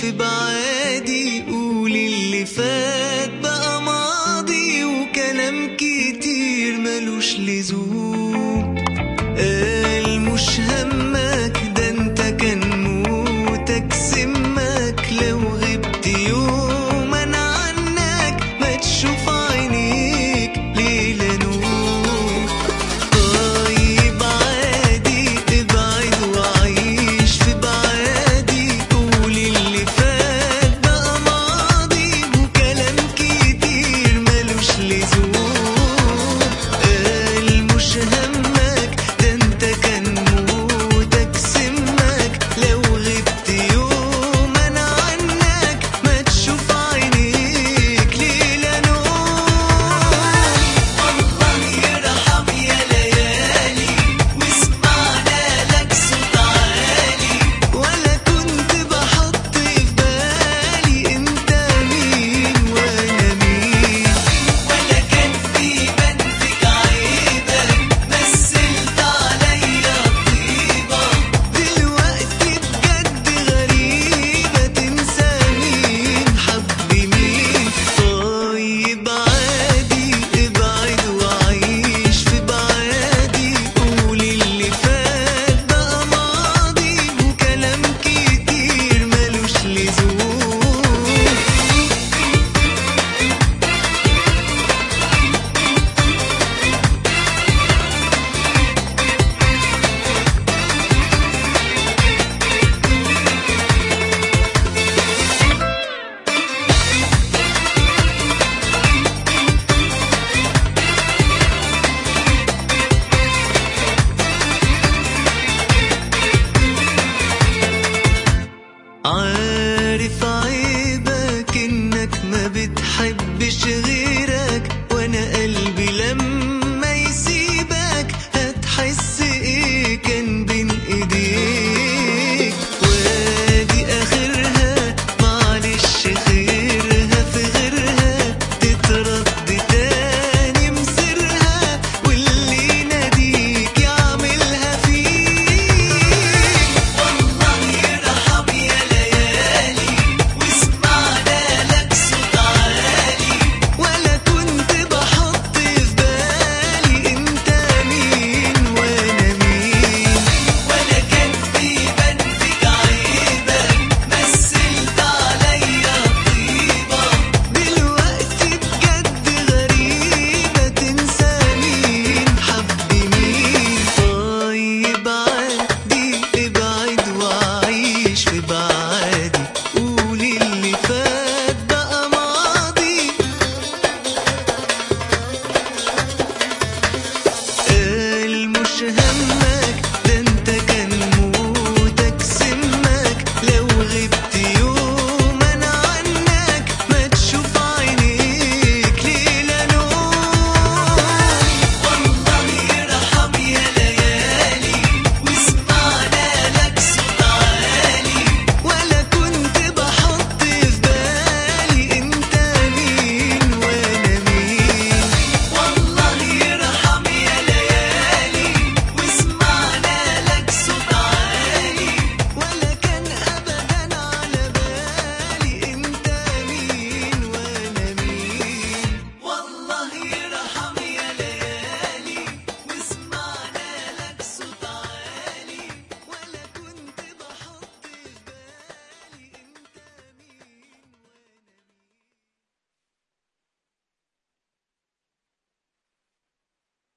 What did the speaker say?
في بعادي قول اللي فات بقى ماضي وكلام كتير ملوش لزوم قال مش همك ده انت كان موتك سمك لو غبت يوم انا عنك ما تشوف عينيك ليلة نور طيب عادي ابعد وعيش في بعادي قول اللي فات بقى ماضي وكلام كتير ملوش لزوم قال مش همك ده انت كان موتك سمك لو غبت يوم انا عنك ما تشوف عينيك ليلة نور الله يرحم يا ليالي واسمعنا لك صوت عالي ولا كنت بحط في بالي انت مين وانا مين ولا كان في بنتك عيبة مثلت عليا طيبة دلوقتي بجد غريبة تنسى مين حب مين طيب عادي ابعد وعيش في بعادي قول اللي فات بقى ماضي وكلام كتير ملوش لزوم عارف عيبك انك ما بتحبش غير